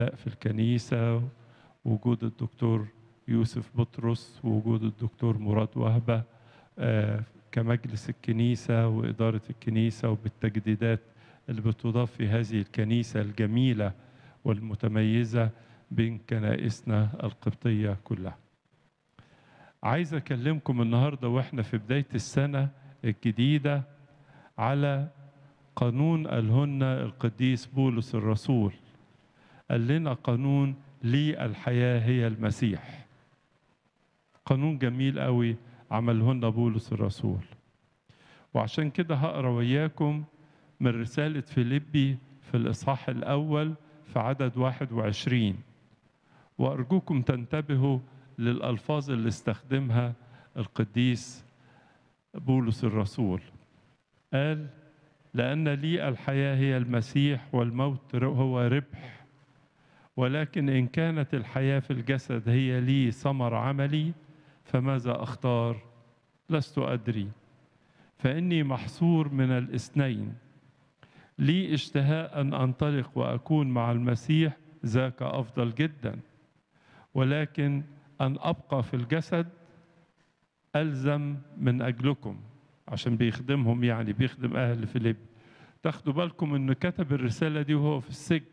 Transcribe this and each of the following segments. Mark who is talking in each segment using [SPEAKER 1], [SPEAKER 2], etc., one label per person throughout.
[SPEAKER 1] في الكنيسة وجود الدكتور يوسف بطرس ووجود الدكتور مراد وهبة آه، كمجلس الكنيسة وإدارة الكنيسة وبالتجديدات اللي بتضاف في هذه الكنيسة الجميلة والمتميزة بين كنائسنا القبطية كلها عايز أكلمكم النهاردة وإحنا في بداية السنة الجديدة على قانون قالهن القديس بولس الرسول قال لنا قانون لي الحياة هي المسيح قانون جميل قوي عملهن بولس الرسول وعشان كده هقرا وياكم من رسالة فيليبي في الإصحاح الأول في عدد 21 وأرجوكم تنتبهوا للألفاظ اللي استخدمها القديس بولس الرسول قال لأن لي الحياة هي المسيح والموت هو ربح ولكن إن كانت الحياة في الجسد هي لي ثمر عملي فماذا أختار لست أدري فإني محصور من الاثنين لي اشتهاء أن أنطلق وأكون مع المسيح ذاك أفضل جدا ولكن أن أبقى في الجسد ألزم من أجلكم عشان بيخدمهم يعني بيخدم أهل فيليب تاخدوا بالكم أنه كتب الرسالة دي وهو في السجن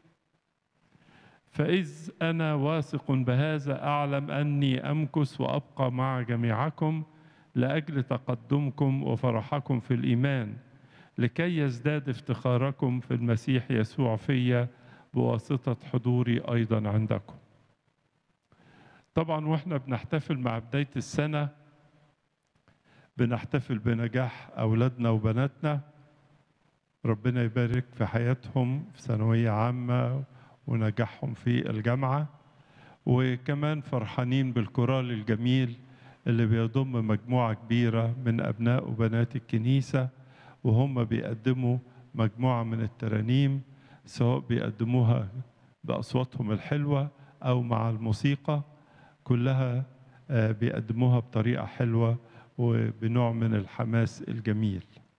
[SPEAKER 1] فإذ أنا واثق بهذا أعلم أني أمكث وأبقى مع جميعكم لأجل تقدمكم وفرحكم في الإيمان لكي يزداد افتخاركم في المسيح يسوع فيا بواسطة حضوري أيضا عندكم طبعا واحنا بنحتفل مع بداية السنة بنحتفل بنجاح أولادنا وبناتنا ربنا يبارك في حياتهم في ثانوية عامة ونجاحهم في الجامعة وكمان فرحانين بالكورال الجميل اللي بيضم مجموعة كبيرة من أبناء وبنات الكنيسة وهم بيقدموا مجموعة من الترانيم سواء بيقدموها بأصواتهم الحلوة أو مع الموسيقى كلها بيقدموها بطريقة حلوة وبنوع من الحماس الجميل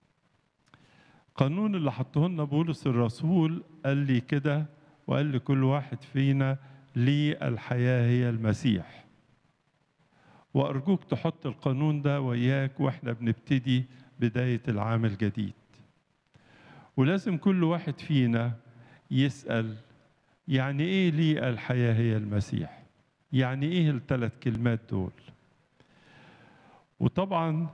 [SPEAKER 1] قانون اللي حطه لنا بولس الرسول قال لي كده وقال لكل واحد فينا لي الحياة هي المسيح وأرجوك تحط القانون ده وياك وإحنا بنبتدي بداية العام الجديد ولازم كل واحد فينا يسأل يعني إيه لي الحياة هي المسيح يعني إيه الثلاث كلمات دول وطبعا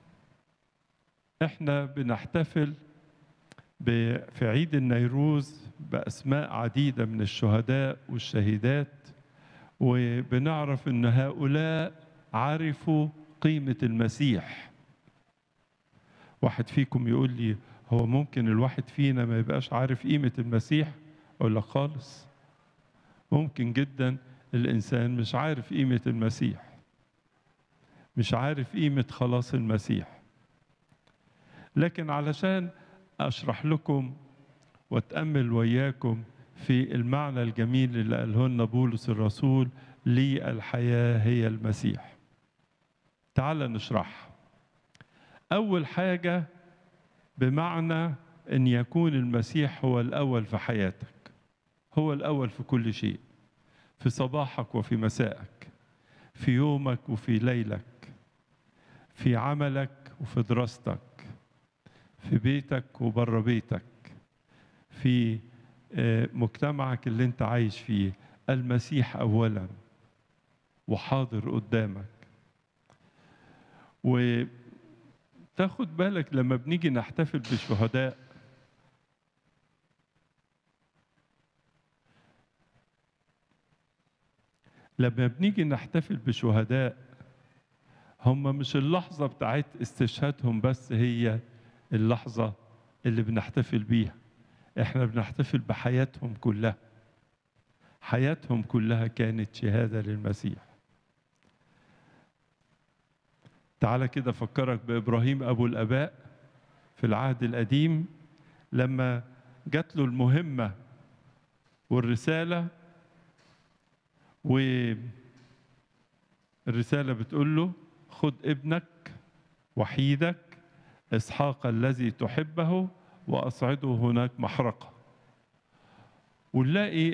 [SPEAKER 1] إحنا بنحتفل في عيد النيروز بأسماء عديدة من الشهداء والشهيدات وبنعرف أن هؤلاء عرفوا قيمة المسيح واحد فيكم يقول لي هو ممكن الواحد فينا ما يبقاش عارف قيمة المسيح أقول لك خالص ممكن جدا الإنسان مش عارف قيمة المسيح مش عارف قيمة خلاص المسيح لكن علشان أشرح لكم وأتأمل وياكم في المعنى الجميل اللي قاله لنا بولس الرسول لي الحياة هي المسيح تعال نشرح أول حاجة بمعنى أن يكون المسيح هو الأول في حياتك هو الأول في كل شيء في صباحك وفي مسائك في يومك وفي ليلك في عملك وفي دراستك في بيتك وبره بيتك في مجتمعك اللي انت عايش فيه المسيح اولا وحاضر قدامك وتاخد بالك لما بنيجي نحتفل بالشهداء لما بنيجي نحتفل بشهداء هم مش اللحظة بتاعت استشهادهم بس هي اللحظة اللي بنحتفل بيها احنا بنحتفل بحياتهم كلها حياتهم كلها كانت شهادة للمسيح تعالى كده فكرك بإبراهيم أبو الأباء في العهد القديم لما جات له المهمة والرسالة والرسالة بتقول له خد ابنك وحيدك اسحاق الذي تحبه واصعده هناك محرقه ونلاقي